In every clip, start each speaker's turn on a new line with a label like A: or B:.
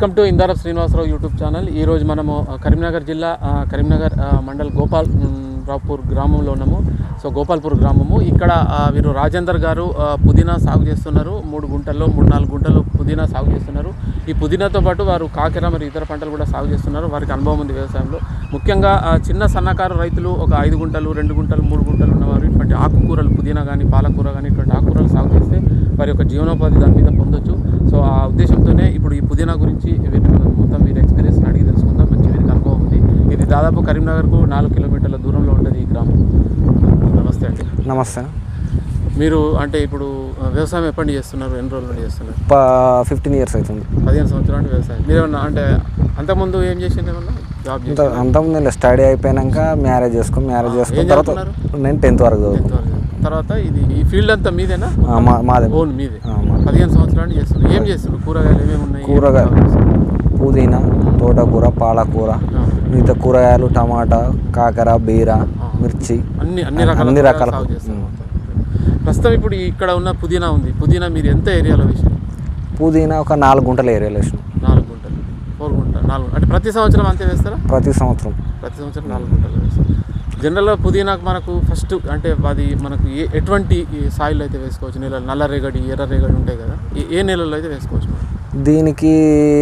A: Welcome to Indara Srinivasarao YouTube channel ఈరోజు మనము ఆ, కరీంనగర్ జిల్లా ఆ, కరీంనగర్ ఆ, మండల్ గోపాల్ మ్, రావుపూర్ గ్రామంలో ఉన్నాము సో గోపాల్పూర్ గ్రామము ఇక్కడ ఆ, వీరు రాజేందర్ గారు ఆ, పుదీనా సాగు చేస్తున్నారు మూడు గుంటల్లో మూడు నాలుగు గుంటలు పుదీనా సాగు చేస్తున్నారు ఈ పుదీనాతో పాటు వారు కాకెర మరియు ఇతర పంటలు కూడా సాగు చేస్తున్నారు వారికి అనుభవం ఉంది వ్యవసాయంలో ముఖ్యంగా ఆ, చిన్న సన్నకారు రైతులు ఒక ఐదు గుంటలు రెండు గుంటలు మూడు గుంటలు ఉన్నవారు ఇటువంటి ఆకుకూరలు పుదీనా కానీ పాలకూర కానీ ఇటువంటి ఆకుకూరలు సాగు చేస్తే వారి యొక్క జీవనోపాధి దాని మీద పొందొచ్చు సో ఆ ఉద్దేశంతోనే ఇప్పుడు ఈ పుదీనా గురించి వీరిని మనం మొత్తం వీరి ఎక్స్పీరియన్స్ అడిగి తెలుసుకుందాం మంచి వీరికి అనుభవం ఉంది ఇది దాదాపు కరీంనగర్కు నాలుగు కిలోమీటర్ల దూరంలో ఉంటుంది ఈ గ్రామం నమస్తే అండి
B: నమస్తే
A: మీరు అంటే ఇప్పుడు ఆ, వ్యవసాయం ఎప్పటి చేస్తున్నారు ఎన్ని రోజులు నుండి చేస్తున్నారు
B: ఫిఫ్టీన్ ఇయర్స్ అవుతుంది
A: పదిహేను సంవత్సరాల నుండి వ్యవసాయం మీరేమన్నా అంటే అంతకుముందు ఏం చేసిండు ఏమన్నా జాబ్
B: అంత
A: చేసి
B: అంతకుముందు స్టడీ అయిపోయాక మ్యారేజ్ చేసుకుని మ్యారేజ్ చేసుకున్న
A: ఏం
B: తర్వాత
A: చదువుకున్నారు?
B: నేను టెన్త్ వరకు చదువుకున్నాను
A: తర్వాత ఇది ఈ ఫీల్డ్ అంతా మీదేనా
B: ఆ, మా మాదే
A: ఓన్ మీదే
B: ఆ, మాదే.
A: పదిహేను సంవత్సరాల నుండి చేస్తున్నారు ఏం చేస్తున్నారు కూరగాయలు ఏమేమి ఉన్నాయి
B: కూరగాయలు.
A: ఏమేమి సాగు చేస్తున్నారు?
B: పుదీనా తోటకూర పాలకూర
A: ఆ.
B: మిగతా కూరగాయలు టమాటా కాకర బీర
A: ఆ.
B: మిర్చి
A: అన్ని అన్ని రకాల
B: అన్ని
A: కూరగాయలు
B: రకాల
A: సాగు
B: కూ-
A: చేస్తారు మొత్తం. ప్రస్తుతం ఇప్పుడు ఇక్కడ ఉన్న పుదీనా ఉంది పుదీనా మీరు ఎంత ఏరియాలో వేసారు
B: పుదీనా ఒక నాలుగు గుంటల ఏరియాలో వేసినాం
A: నాలుగు గుంటలు ఫోర్ గుంటలు నాలుగు అంటే ప్రతి సంవత్సరం అంతే వేస్తారా
B: ప్రతి సంవత్సరం
A: ప్రతి సంవత్సరం నాలుగు గుంటలు వేస్తారు జనరల్గా పుదీనాకు మనకు ఫస్ట్ అంటే అది మనకు ఏ ఎటువంటి సాయిల్ అయితే వేసుకోవచ్చు నేల నల్ల రేగడి ఎర్ర రేగడి ఉంటాయి కదా ఏ- ఏ నేలల్లో అయితే వేసుకోవచ్చు మనం?
B: దీనికి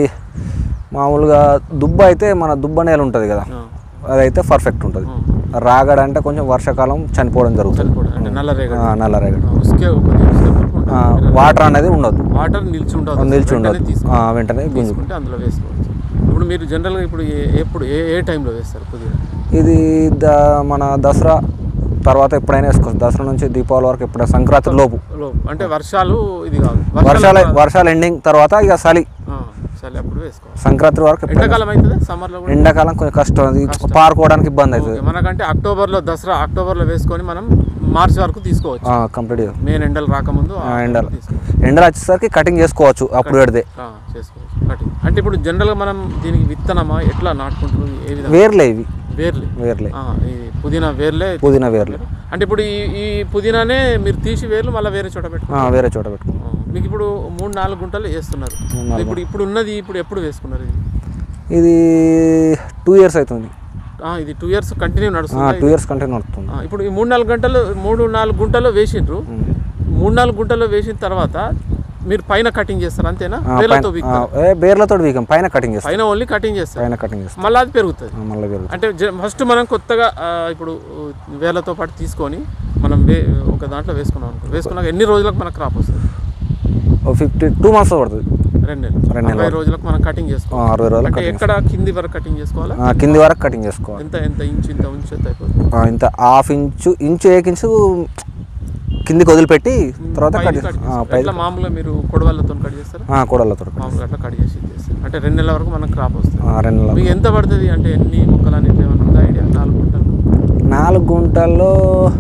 B: మామూలుగా దుబ్బ అయితే మన దుబ్బ నేల ఉంటుంది కదా
A: ఆ,
B: అదైతే పర్ఫెక్ట్ ఉంటుంది
A: ఆ.
B: రాగడ అంటే కొంచెం వర్షాకాలం చనిపోవడం జరుగుతుంది
A: చనిపోవడం అంటే నల్ల రేగడి
B: ఆ, నల్ల రేగడి
A: ఆ, ఉసుకే కొద్దిగా ఉసుకే పరుపు ఉంటుంది.
B: ఆ, వాటర్ అనేది ఉండదు
A: వాటర్ నిలిచి ఉండదు
B: నిలిచి
A: వెంటనే
B: ఉండదు
A: తీసుకు-
B: ఆ, వెంటనే గుంజు
A: తీసుకుంటే అందులో వేసుకోవచ్చు ఇప్పుడు మీరు జనరల్గా ఇప్పుడు ఏ- ఎప్పుడు ఏ ఏ టైంలో వేస్తారు పుదీనా
B: ఇది ద మన దసరా తర్వాత ఎప్పుడైనా వేసుకోవచ్చు దసరా నుంచి దీపావళి వరకు ఎప్పుడైనా సంక్రాంతి లోపు
A: లో- అంటే వర్షాలు ఇది కాదు
B: వర్షాలు వర్షాలు ఎండింగ్ తర్వాత ఇక చలి
A: ఆ, చలి అప్పుడు వేసుకోవాలి
B: సంక్రాంతి వరకు ఎప్పుడైనా
A: ఎండాకాలం అవుతుంది సమ్మర్లో కూడా
B: ఎండాకాలం కొంచెం కష్టం అది పారుకోవడానికి ఇబ్బంది అవుతుంది
A: ఓకే, మనకంటే అక్టోబర్లో దసరా అక్టోబర్లో వేసుకొని మనం మార్చి వరకు తీసుకోవచ్చు
B: కంప్లీట్
A: మెయిన్ ఎండలు రాకముందు ఆ
B: ఎండలు
A: తీసుకోవచ్చు
B: ఎండలు వచ్చేసరికి కటింగ్ చేసుకోవచ్చు అప్పుడు పెడితే
A: ఆ, చేసుకోవచ్చు కటింగ్ అంటే ఇప్పుడు జనరల్గా మనం దీనికి విత్తనమా ఎట్లా నాటుకుంటారు ఏ విధంగా
B: వేర్లే ఇవి
A: వేర్లే
B: వేర్లే
A: ఆ, ఈ పుదీనా వేర్లే
B: పుదీనా వేర్లే
A: అంటే ఇప్పుడు ఈ ఈ పుదీనానే మీరు తీసి వేర్లు మళ్ళీ వేరే చోట పెట్టుకో
B: ఆ, వేరే చోట పెట్టుకో
A: మీకు ఇప్పుడు మూడు నాలుగు గుంటలు వేస్తున్నారు ఇప్పుడు ఇప్పుడు ఉన్నది ఇప్పుడు ఎప్పుడు వేసుకున్నారు ఇది
B: ఇది టూ ఇయర్స్ అవుతుంది
A: ఆ, ఇది టూ ఇయర్స్ కంటిన్యూ నడుస్తుంది
B: టూ ఇయర్స్ కంటిన్యూ నడుస్తుంది
A: ఆ, ఇప్పుడు ఈ మూడు నాలుగు గంటలు మూడు నాలుగు గుంటల్లో వేసిండ్రు మూడు నాలుగు గుంటల్లో వేసిన తర్వాత మీరు పైన కటింగ్ చేస్తారు అంతేనా
B: ఆ,
A: వేలతో
B: పైన-
A: వీక్
B: ఆ, ఏ బేర్లతో వీకం పైన కటింగ్ చేస్తాం
A: పైన ఓన్లీ కటింగ్ చేస్తారు
B: పైన కటింగ్ చేస్తాం
A: మళ్ళీ అది పెరుగుతుంది
B: ఆ, మళ్ళీ పెరుగుతుంది
A: అంటే ఫస్ట్ మనం కొత్తగా ఆ, ఇప్పుడు వేలతో పాటు తీసుకొని మనం వే ఒక దాంట్లో వేసుకున్నాం అనుకో వేసుకున్నాక ఎన్ని రోజులకు మనకు క్రాప్ వస్తుంది
B: ఓ ఫిఫ్టీ టూ మంత్స్ పడుతుంది
A: రెండు నెలలు
B: రెండు నెలలు
A: అరవై రోజులకు మనం కటింగ్
B: ఆ,
A: చేసుకోవాలి
B: అరవై రోజులు
A: అంటే ఎక్కడ కింది వరకు కటింగ్ చేసుకోవాలా
B: ఆ, కింది వరకు కటింగ్ చేసుకోవాలి
A: ఎంత ఎంత ఇంచు ఇంత ఉంచి ఎంత అయిపోతుంది
B: ఆ, ఇంత హాఫ్ ఇంచు ఇంచు ఏక ఇంచు కిందికి వదిలిపెట్టి తర్వాత
A: పైది
B: కట్
A: కట్
B: ఆ,
A: చేస్తారు.
B: పై
A: ఎట్లా మామూలుగా మీరు కొడవళ్ళతో కట్ చేస్తారు
B: కూడలతో
A: మామూలుగా అట్లా కట్ చేసి చేస్తారు అంటే రెండు నెలల వరకు మనకు క్రాప్ వస్తుంది
B: రెండు నెలలు
A: మీకు ఎంత పడుతుంది అంటే ఎన్ని మొక్కలు అనేది ఏమైనా ఉందా ఐడియా నాలుగు గుంటలు
B: నాలుగు గుంటల్లో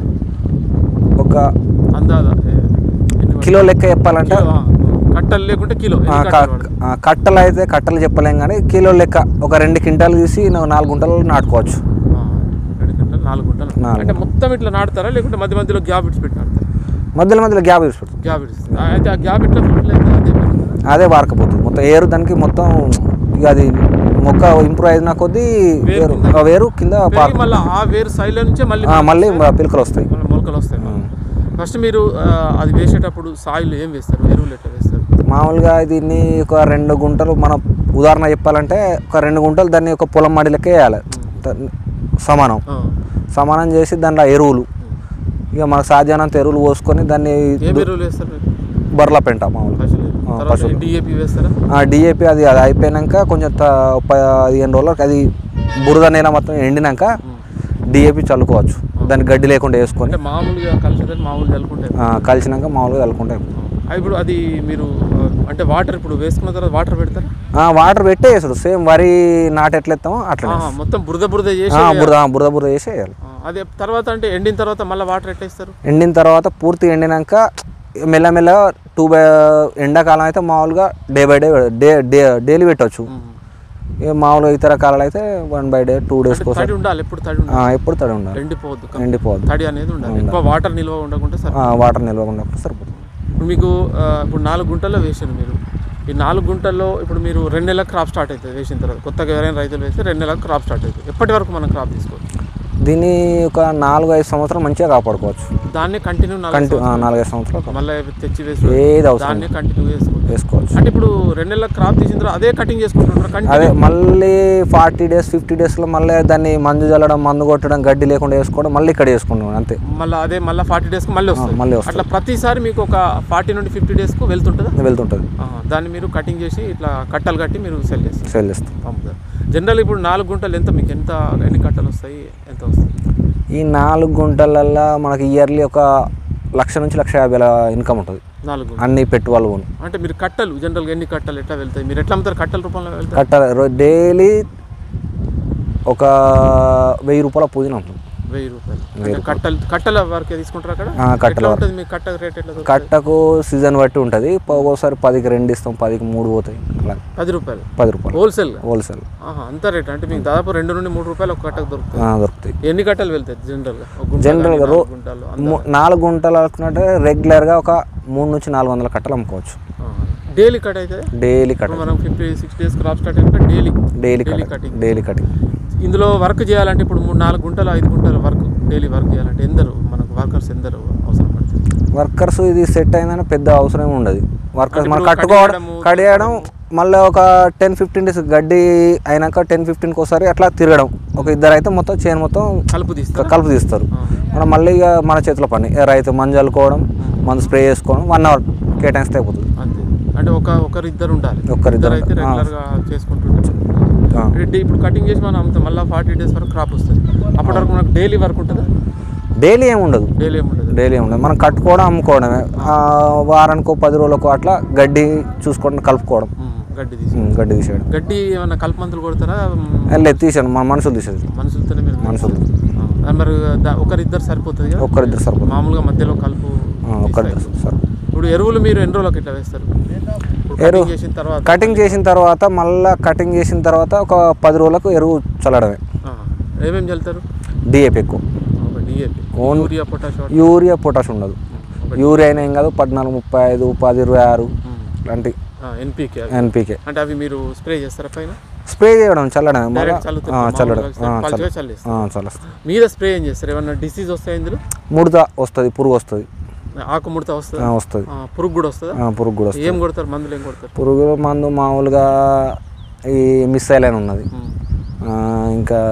B: ఒక
A: అందాదా ఏ, ఎన్ని పడుతుంది?
B: కిలో లెక్క చెప్పాలంటే
A: కిలో, ఆ, కట్టలు లేకుంటే కిలో ఎన్ని
B: ఆ, క-
A: కట్టలు పడుతుంది?
B: ఆ, కట్టలు అయితే కట్టలు చెప్పలేం కానీ కిలో లెక్క ఒక రెండు క్వింటాలు తీసి నువ్వు నాలుగు గుంటలు నాటుకోవచ్చు
A: ఆ, రెండు గంటలు నాలుగు గుంటలు
B: నాలుగు.
A: అంటే మొత్తం ఇట్లా నాటుతారా లేకుంటే మధ్య మధ్యలో గ్యాప్ ఇట్స్ పెట్టి నాటుతారా
B: మధ్యలో మధ్యలో గ్యాప్ తీసి పెడుతుంది
A: గ్యాప్ ఇట్స్ అయితే ఆ గ్యాప్ ఇట్లా ఫిట్ అయితే అదే పెరుగుతుందా
B: అదే వారకపోతుంది మొత్తం ఏరు దానికి మొత్తం ఇక అది మొక్క ఇంప్రూవ్ అయిన కొద్దీ
A: వేరు
B: వేరు
A: కింద-
B: ఆ వేరు కింద పారు
A: పెరిగి మళ్ళీ ఆ వేరు సైడ్ నుంచే మళ్ళీ
B: ఆ, మళ్ళీ పిలకలు వస్తాయి
A: మన మొలకలు వస్తాయి ఫస్ట్ మీరు ఆ, అది వేసేటప్పుడు సాయిల్ ఏం వేస్తారు ఎరువులు ఎట్లా వేస్తారు
B: మామూలుగా దీన్ని ఒక రెండు గుంటలు మనం ఉదాహరణ చెప్పాలంటే ఒక రెండు గుంటలు దాన్ని ఒక పొలం మడి లెక్క వేయాలి ద- సమానం
A: ఆ,
B: సమానం చేసి దాంట్లో ఎరువులు ఇక మనకు సాధ్యమైనంత ఎరువులు పోసుకొని దాన్ని
A: ఏం ఎరువులు వేస్తారు మీరు
B: బర్ల పెంట మామూలుగా
A: పశువులు ఎరువు.
B: ఆ,
A: తర్వాత
B: పశువులు.
A: డిఏపి వేస్తారా
B: డిఏపి అది అది అయిపోయినాక కొంచెం త- పదిహేను రోజులకు అది బురద నేల మొత్తం ఎండినాక డిఏపి చల్లుకోవచ్చు దాన్ని గడ్డి లేకుండా వేసుకొని
A: అంటే మామూలుగా కలిసేదని మామూలుగా చల్లుకుంటారు
B: ఆ, కలిసినాక మామూలుగా చల్లుకుంటే అయిపోతుంది.
A: ఆ, ఇప్పుడు అది మీరు ఆ, అంటే వాటర్ ఇప్పుడు వేసుకున్న తర్వాత వాటర్ పెడతారా
B: ఆ, వాటర్ పెట్టే వేసుడు సేమ్ వరి నాటు ఎట్లా ఎత్తామో అట్లా
A: ఆహా, మొత్తం బురద బురద చేసి
B: బురద బురద బురద వేసి వేయాలి
A: ఆ, అదే తర్వాత అంటే ఎండిన తర్వాత మళ్ళీ వాటర్ ఎట్లా ఇస్తారు
B: ఎండిన తర్వాత పూర్తి ఎండినాక మెల్లమెల్ల టూ బై ఎండాకాలం అయితే మామూలుగా day by day day day daily పెట్టవచ్చు
A: ఉమ్.
B: ఇక మామూలుగా ఇతర కాలాలు అయితే one by day two days కోసం
A: తడి ఉండాలి ఎప్పుడు తడి ఉండాలి
B: ఆ, ఎప్పుడు తడి ఉండాలి
A: ఎండిపోవద్దు
B: ఎండిపోవద్దు
A: తడి అనేది ఉండాలి ఎక్కువ వాటర్ నిల్వ ఉండకుంటే సరే
B: ఆ, వాటర్ నిల్వ ఉన్నప్పుడు సరిపోతుంది
A: ఇప్పుడు మీకు ఆ, ఇప్పుడు నాలుగు గుంటల్లో వేసారు మీరు ఈ నాలుగు గుంటల్లో ఇప్పుడు మీరు రెండు నెలలకు క్రాప్ స్టార్ట్ అవుతుంది వేసిన తర్వాత కొత్తగా ఎవరైనా రైతులు వేస్తే రెండు నెలలకు క్రాప్ స్టార్ట్ అవుతుంది ఎప్పటి వరకు మనం క్రాప్ తీసుకోవచ్చు
B: దీన్ని ఒక నాలుగు ఐదు సంవత్సరం మంచిగా కాపాడుకోవచ్చు
A: దాన్నే కంటిన్యూ
B: కంటి నాలుగైదు సంవత్సరాలు
A: మళ్ళీ తెచ్చి వేసుకోవచ్చు
B: ఏది అవసరం
A: దాన్నే కంటిన్యూ వేసుకోవచ్చు
B: వేసుకోవచ్చు
A: అంటే ఇప్పుడు రెండు నెలలకు క్రాప్ తీసిన తర్వాత అదే కటింగ్ చేసుకుంటున్నారు కంటిన్యూ
B: అదే మళ్ళీ ఫార్టీ డేస్ ఫిఫ్టీ డేస్లో మళ్ళీ దాన్ని మందు చల్లడం మందు కొట్టడం గడ్డి లేకుండా వేసుకోవడం మళ్ళీ ఇక్కడ వేసుకుంటాం అంతే
A: మళ్ళీ అదే మళ్ళీ ఫార్టీ డేస్కి మళ్ళీ వస్తుంది
B: మళ్ళీ వస్తుంది
A: అట్లా ప్రతిసారి మీకు ఒక ఫార్టీ నుండి ఫిఫ్టీ డేస్కు వెళ్తుంటుందా
B: వెళ్తుంటుంది
A: ఆహా, దాన్ని మీరు కటింగ్ చేసి ఇట్లా కట్టలు కట్టి మీరు సెల్ చేస్తారు
B: సేల్ చేస్తాం
A: పంపుతారు జనరల్ ఇప్పుడు నాలుగు గుంటలు ఎంత మీకు ఎంత ఎన్ని కట్టలు వస్తాయి ఎంత వస్తాయి
B: ఈ నాలుగు గుంటలల్లో మనకి ఇయర్లీ ఒక లక్ష నుంచి లక్ష యాభై వేల ఇన్కమ్ ఉంటుంది
A: నాలుగు గుంటలు
B: అన్ని పెట్టుబడులు పోను
A: అంటే మీరు కట్టలు జనరల్గా ఎన్ని కట్టలు ఎట్లా వెళ్తాయి మీరు ఎట్లా అమ్ముతారు కట్టల రూపంలో వెళ్తారు
B: కట్ట డైలీ ఒక వెయ్యి రూపాయల పూజన ఉంటుంది
A: వెయ్యి రూపాయలు అంటే కట్టలు కట్టల వరకే తీసుకుంటారు అక్కడ
B: ఆ, కట్టల
A: ఎట్లా ఉంటుంది మీ కట్ట రేట్ ఎట్లా దొరుకుతుంది?
B: కట్టకు సీజన్ బట్టి ఉంటుంది ఒక్కోసారి పదికి రెండు ఇస్తాం పదికి మూడు పోతాయి అలా
A: పది రూపాయలు
B: పది రూపాయలు
A: హోల్సేల్
B: హోల్సేల్
A: ఆహా అంత రేట్ అంటే మీకు దాదాపు రెండు నుండి మూడు రూపాయలు ఒక కట్టకు దొరుకుతుంది
B: దొరుకుతాయి
A: ఎన్ని కట్టలు వెళ్తాయి జనరల్గా ఒక గుంట
B: జనరల్గా
A: కానీ
B: రో-
A: నాలుగు గుంటలు
B: ము- నాలుగు గుంటలు అనుకున్నట్టే రెగ్యులర్గా ఒక మూడు నుంచి నాలుగు వందల కట్టలు అమ్ముకోవచ్చు
A: డైలీ కట్ అవుతుంది
B: డైలీ కట్
A: మనం fifty six days crop start అయినాక daily
B: daily
A: daily
B: cut
A: cutting
B: daily cutting
A: ఇందులో వర్క్ చేయాలంటే ఇప్పుడు మూడు నాలుగు గుంటలు ఐదు గుంటల వర్క్ డైలీ వర్క్ చేయాలంటే ఎందరు మనకు వర్కర్స్ ఎందరు అవసరం పడుతుంది
B: వర్కర్స్ ఇది సెట్ అయిందని పెద్ద అవసరం ఏమి ఉండదు వర్కర్స్ మనం
A: ఇప్పుడు
B: కట్టుకోవడం
A: కడియడము,
B: కడియడం మళ్ళీ ఒక టెన్ ఫిఫ్టీన్ డేస్ గడ్డి అయినాక టెన్ ఫిఫ్టీన్కి ఒకసారి అట్లా తిరగడం ఒక ఇద్దరు అయితే మొత్తం చేను మొత్తం
A: కలుపు తీస్తారు
B: కలుపు తీస్తారు మనం మళ్ళీ ఇక మన చేతిలో పని ఏ రైతు మందు చల్లుకోవడం మందు స్ప్రే చేసుకోవడం వన్ అవర్ కేటాయిస్తే అయిపోతుంది
A: అంతే అంటే ఒక ఒకరు ఇద్దరు ఉండాలి
B: ఒక్కరిద్దరు
A: ఇద్దరు అయితే
B: ఆ.
A: రెగ్యులర్గా చేసుకుంటుంటారు
B: ఆ.
A: అంటే ఇప్పుడు కటింగ్ చేసి మనం అమ్ముతాం మళ్ళీ ఫార్టీ డేస్ వరకు క్రాప్ వస్తుంది అప్పటి వరకు మనకు డైలీ వర్క్ ఉంటుందా
B: డైలీ ఏమి ఉండదు
A: డైలీ ఏమి ఉండదు
B: డైలీ ఏమి ఉండదు మనం కట్టుకోవడం అమ్ముకోవడమే ఆ, వారానికో పది రోజులకో అట్లా గడ్డి చూసుకోవడం కలుపుకోవడం
A: ఉమ్, గడ్డి తీసి
B: ఉమ్, గడ్డి తీసేయడం
A: గడ్డి ఏమన్నా కలుపు మందులు కొడతారా ఉమ్,
B: లేదు తీసాను మన మనుషులు తీసేది
A: మనుషులతోనే మీరు
B: మనుషులు.
A: ఆ, మరి దా- ఒకరిద్దరు సరిపోతుంది కదా
B: ఒక్కరిద్దరు సరిపోతుంది
A: మామూలుగా మధ్యలో కలుపు
B: ఆ, ఒక్కరిద్దరు సరే
A: ఇప్పుడు ఎరువులు మీరు ఎన్ని రోజులకి ఇట్లా వేస్తారు ఇప్పుడు
B: ఎరువు-
A: కటింగ్ చేసిన తర్వాత
B: కటింగ్ చేసిన తర్వాత మళ్ళీ కటింగ్ చేసిన తర్వాత ఒక పది రోజులకు ఎరువు చల్లడమే
A: ఆ, ఏమేమి చల్లుతారు
B: డిఏపి ఎక్కువ
A: ఒక డిఏపి
B: ఓన్-
A: యూరియా పొటాష్
B: యూరియా పొటాష్ ఉండదు యూరియా అయినా ఏం కాదు పద్నాలుగు ముప్పై ఐదు పది ఇరవై ఆరు లాంటి
A: ఎన్పికే
B: ఎన్పికే
A: అంటే అవి మీరు స్ప్రే చేస్తారా పైన
B: స్ప్రే చేయడం చల్లడమే మళ్ళీ
A: డైరెక్ట్ చల్లుతారు
B: చల్లడం
A: మామూలుగా
B: ఆ,
A: పలుచగా
B: చల్ల-
A: చల్లేస్తారు
B: ఆ, చల్లేస్తాం
A: మీద స్ప్రే ఏం చేస్తారు ఏమన్నా డిసీజ్ వస్తాయి ఇందులో
B: ముడత వస్తుంది పురుగు వస్తుంది
A: ఆకు ముడత వస్తుంది
B: వస్తుంది
A: పురుగు కూడా వస్తుందా
B: పురుగు కూడా వస్తుంది
A: ఏం కొడతారు మందులు ఏం కొడతారు
B: పురుగు మందు మామూలుగా ఈ మిస్సైల్ అని ఉన్నది
A: ఉమ్.
B: ఆ, ఇంకా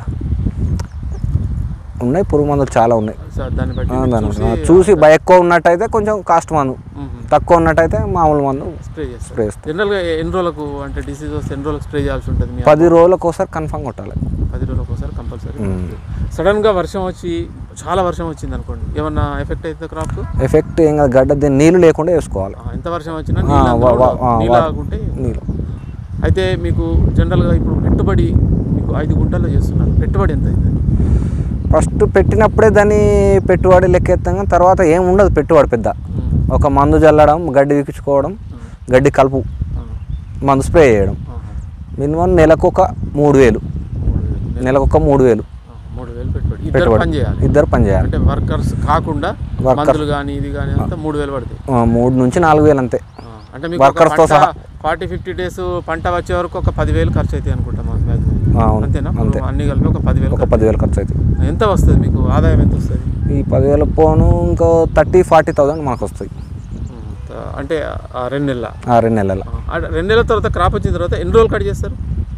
B: ఉన్నాయి పురుగు మందులు చాలా ఉన్నాయి
A: సో దాన్ని బట్టి
B: ఆ,
A: మీరు
B: దాని
A: చూసి
B: ఆ, చూసి బై ఎక్కువ ఉన్నట్టయితే కొంచెం కాస్ట్ మందు
A: మ్మ్.
B: తక్కువ ఉన్నట్టయితే మామూలు మందు
A: స్ప్రే చేస్తారు
B: స్ప్రే చేస్తాం
A: జనరల్గా ఎన్ని రోజులకు అంటే డిసీజ్ వస్తే ఎన్ని రోజులకు స్ప్రే చేయాల్సి ఉంటుంది మీ
B: పది రోజులకు ఒకసారి కన్ఫామ్ కొట్టాలి
A: పది రోజులకు ఒకసారి కంపల్సరీ
B: మ్మ్.
A: సడన్గా వర్షం వచ్చి చాలా వర్షం వచ్చింది అనుకోండి ఏమన్నా ఎఫెక్ట్ అవుతుంది క్రాప్
B: ఎఫెక్ట్ ఏం కాదు గడ్డ దీన్ని నీళ్ళు లేకుండా వేసుకోవాలి
A: ఎంత వర్షం వచ్చినా
B: ఆ,
A: నీళ్ళు
B: వా-
A: అందులో
B: వా- ఆ,
A: నీళ్ళు
B: వా-
A: ఆగుంటే
B: నీళ్ళు
A: అయితే మీకు జనరల్గా ఇప్పుడు పెట్టుబడి మీకు ఐదు గుంటల్లో చేస్తున్నారు పెట్టుబడి ఎంత అయింది
B: ఫస్ట్ పెట్టినప్పుడే దాన్ని పెట్టుబడి లెక్కెత్తాం కానీ తర్వాత ఏం ఉండదు పెట్టుబడి పెద్ద
A: మ్మ్.
B: ఒక మందు చల్లడం గడ్డి విక్కించుకోవడం గడ్డి కలుపు
A: ఆ.
B: మందు స్ప్రే చేయడం
A: ఆహా.
B: మినిమం నెలకు ఒక మూడు వేలు
A: మూడు వేలు.
B: నెలకు ఒక మూడు వేలు
A: ఆ, మూడు వేలు పెట్టుబడి ఇద్దరు
B: పెట్టుబడి
A: పని చేయాలి
B: ఇద్దరు పని చేయాలి
A: అంటే వర్కర్స్ కాకుండా
B: Workers.
A: మందులు కానీ ఇది కానీ అంతా మూడు వేలు పడతాయి
B: ఆ, మూడు నుంచి నాలుగు వేలు అంతే
A: ఆ, అంటే మీకు
B: Workers తో సహా.
A: ఫార్టీ ఫిఫ్టీ డేస్ పంట వచ్చే వరకు ఒక పదివేలు ఖర్చు అవుతాయి అనుకుంటా మాకు మ్యాక్సిమం
B: ఆ, అవును
A: అంతేనా
B: అంతే
A: అన్ని కలిపి ఒక పదివేలు
B: ఒక పదివేలు ఖర్చు అవుతుంది
A: ఖర్చు. ఎంత వస్తుంది మీకు ఆదాయం ఎంత వస్తుంది
B: ఈ పదివేల పోను ఇంకో థర్టీ ఫార్టీ థౌసండ్ మనకు వస్తాయి
A: ఉమ్, త- అంటే ఆ రెండు నెలల
B: ఆ రెండు నెలల
A: ఆ, ఆ రెండు నెలల తర్వాత క్రాప్ వచ్చిన తర్వాత ఎన్ని రోజులు కట్ చేస్తారు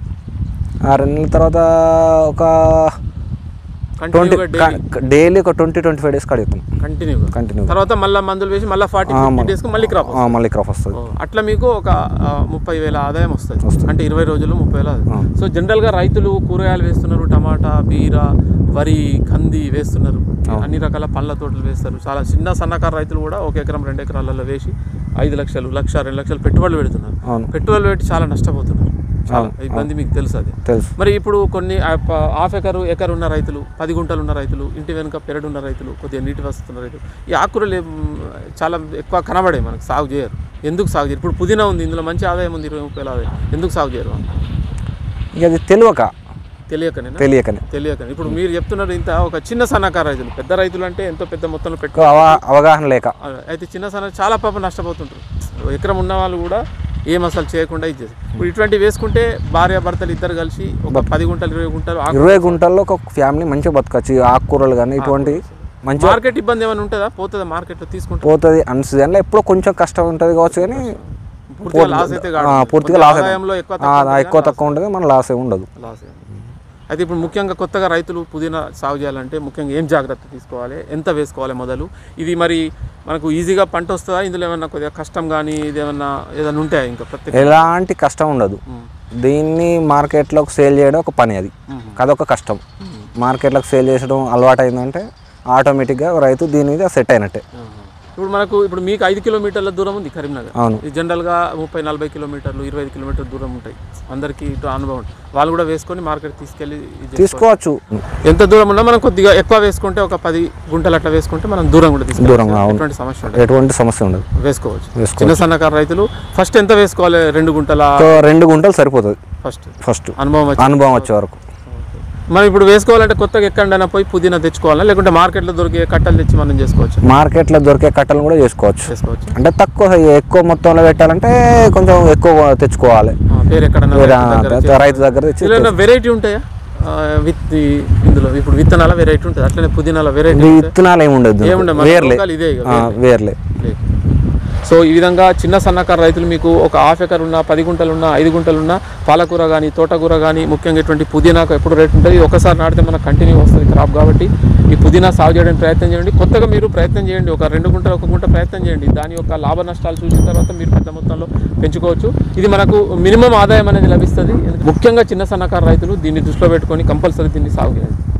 B: ఆ రెండు నెలల తర్వాత ఒక ట్వంటీ
A: కంటిన్యూగా డైలీ
B: డైలీ ఒక ట్వంటీ ట్వంటీ ఫైవ్ డేస్ కడుగుతాం
A: కంటిన్యూగా
B: కంటిన్యూ
A: తర్వాత మళ్ళీ మందులు వేసి మళ్ళీ ఫార్టీ ఫిఫ్టీ డేస్కి మళ్ళీ క్రాప్
B: మళ్ళీ క్రాప్ వస్తుంది
A: అట్లా మీకు ఒక ఆ, ముప్పై వేల ఆదాయం వస్తుంది
B: వస్తుంది.
A: అంటే ఇరవై రోజుల్లో ముప్పై వేల ఆదాయం.
B: ఆ.
A: సో జనరల్గా రైతులు కూరగాయలు వేస్తున్నారు టమాటా బీర వరి కంది వేస్తున్నారు అన్ని రకాల పండ్ల తోటలు వేస్తారు చాలా చిన్న సన్నకారు రైతులు కూడా ఒక ఎకరం రెండు ఎకరాలలో వేసి ఐదు లక్షలు లక్ష రెండు లక్షలు పెట్టుబడులు పెడుతున్నారు
B: అవును
A: పెట్టుబడులు పెట్టి చాలా నష్టపోతున్నారు చాలా
B: అవును,
A: ఇబ్బంది మీకు తెలుసు అది
B: తెలుసు
A: మరి ఇప్పుడు కొన్ని ఆ ప- హాఫ్ ఎకరు ఎకర్ ఉన్న రైతులు పది గుంటలు ఉన్న రైతులు ఇంటి వెనుక పెరడు ఉన్న రైతులు కొద్దిగా నీటి వస్తున్న రైతులు ఈ ఆకుకూరలు ఏం, చాలా ఎక్కువ కనబడే మనకు సాగు చేయరు ఎందుకు సాగు చేయరు ఇప్పుడు పుదీనా ఉంది ఇందులో మంచి ఆదాయం ఉంది ఇరవై ముప్పై వేల ఆదాయం ఎందుకు సాగు చేయరు
B: ఇక అది తెలియక
A: తెలియకనేనా
B: తెలియకనే
A: తెలియకనే ఇప్పుడు మీరు చెప్తున్నారు ఇంత ఒక చిన్న సన్నకారు రైతులు పెద్ద రైతులు అంటే ఎంతో పెద్ద మొత్తంలో పెట్టు
B: ఎక్కువ అవ అవగాహన లేక
A: అయితే చిన్న సన్న చాలా పాపం నష్టపోతుంటారు ఎకరం ఉన్న వాళ్ళు కూడా ఏం అసలు చేయకుండా ఇది చేస్తారు ఇప్పుడు ఇటువంటివి వేసుకుంటే భార్య భర్తలు ఇద్దరు కలిసి ఒక పది గుంటలు ఇరవై గుంటలు ఆకు-
B: ఇరవై గుంటల్లో ఒక ఫ్యామిలీ మంచిగా బతకచ్చు ఈ ఆకుకూరలు కానీ ఇటువంటి మంచిగా
A: మార్కెట్ ఇబ్బంది ఏమైనా ఉంటుందా పోతుందా మార్కెట్లో తీసుకుంటే
B: పోతుంది అన్ సీజన్లో ఎప్పుడో కొంచెం కష్టం ఉంటుంది కావచ్చు కానీ
A: పూర్తిగా లాస్ అయితే కాదు
B: ఆ, పూర్తిగా
A: కొంచెం
B: లాస్
A: ఆదాయంలో ఎక్కువ
B: ఆ, ఎక్కువ తక్కువ ఉంటుంది మన లాస్ ఏమి ఉండదు
A: లాస్ ఏం. అయితే ఇప్పుడు ముఖ్యంగా కొత్తగా రైతులు పుదీనా సాగు చేయాలంటే ముఖ్యంగా ఏం జాగ్రత్త తీసుకోవాలి ఎంత వేసుకోవాలి మొదలు ఇది మరి మనకు ఈజీగా పంట వస్తుందా ఇందులో ఏమన్నా కొద్దిగా కష్టం కానీ ఇది ఏమన్నా ఏదైనా ఉంటాయా ఇంకా ప్రత్యేక
B: ఎలాంటి కష్టం ఉండదు దీన్ని మార్కెట్లోకి సేల్ చేయడం ఒక పని అది అదొక కష్టం మార్కెట్లోకి సేల్ చేసడం అలవాటు అయిందంటే ఆటోమేటిక్గా రైతు దీని మీద సెట్ అయినట్టే
A: ఇప్పుడు మనకు ఇప్పుడు మీకు ఐదు కిలోమీటర్ల దూరం ఉంది కరీంనగర్
B: అవును
A: ఇది జనరల్గా ముప్పై నలభై కిలోమీటర్లు ఇరవై ఐదు కిలోమీటర్ల దూరం ఉంటాయి అందరికీ ఇటు అనుభవం ఉంటుంది. వాళ్ళు కూడా వేసుకొని మార్కెట్ తీసుకెళ్ళి ఇది
B: తీసుకోవచ్చు
A: ఎంత దూరం ఉన్నా మనం కొద్దిగా ఎక్కువ వేసుకుంటే ఒక పది గుంటలు అట్లా వేసుకుంటే మనం దూరం కూడా తీసుకోవచ్చు
B: దూరం, అవును.
A: ఎటువంటి సమస్య ఉండదు
B: ఎటువంటి సమస్య ఉండదు
A: వేసుకోవచ్చు
B: వేసుకోవచ్చు.
A: చిన్న సన్నకారు రైతులు ఫస్ట్ ఎంత వేసుకోవాలి రెండు గుంటల
B: ఒక రెండు గుంటలు సరిపోతుంది
A: ఫస్ట్
B: ఫస్ట్
A: అనుభవం వచ్చి
B: అనుభవం వచ్చే వరకు
A: మనం ఇప్పుడు వేసుకోవాలంటే కొత్తగా ఎక్కడైనా పోయి పుదీనా తెచ్చుకోవాలా లేకుంటే మార్కెట్లో దొరికే కట్టలు తెచ్చి మనం చేసుకోవచ్చు
B: మార్కెట్లో దొరికే కట్టలు కూడా చేసుకోవచ్చు
A: చేసుకోవచ్చు
B: అంటే తక్కువ ఎక్కువ మొత్తంలో పెట్టాలంటే కొంచెం ఎక్కువ తెచ్చుకోవాలి
A: ఆ, వేరే ఎక్కడన్నా
B: వేరే
A: రైతు దగ్గర
B: రైతు దగ్గర తెచ్చి
A: ఇందులో వెరైటీ ఉంటాయా ఆ, విత్ ఈ- ఇందులో ఇప్పుడు విత్తనాల వెరైటీ ఉంటుంది అట్లనే పుదీనాల వెరైటీ
B: ఈ విత్తనాలు ఏమి ఉండదు
A: ఏముండదు మన
B: వేర్లే
A: లోకల్ ఇదే ఇక,
B: ఆ, వేర్లే
A: లేదు. సో ఈ విధంగా చిన్న సన్నకారు రైతులు మీకు ఒక హాఫ్ ఎకర్ ఉన్న పది గుంటలు ఉన్న ఐదు గుంటలు ఉన్న పాలకూర కానీ తోటకూర కానీ ముఖ్యంగా ఇటువంటి పుదీనాకు ఎప్పుడు రేట్ ఉంటుంది ఒకసారి నాటితే మనకు కంటిన్యూ వస్తుంది క్రాప్ కాబట్టి ఈ పుదీనా సాగు చేయడానికి ప్రయత్నం చేయండి కొత్తగా మీరు ప్రయత్నం చేయండి ఒక రెండు గుంటలు ఒక గుంట ప్రయత్నం చేయండి దాని యొక్క లాభ నష్టాలు చూసిన తర్వాత మీరు పెద్ద మొత్తంలో పెంచుకోవచ్చు ఇది మనకు మినిమం ఆదాయం అనేది లభిస్తుంది ముఖ్యంగా చిన్న సన్నకారు రైతులు దీన్ని దృష్టిలో పెట్టుకొని కంపల్సరీ దీన్ని సాగు చేయాలి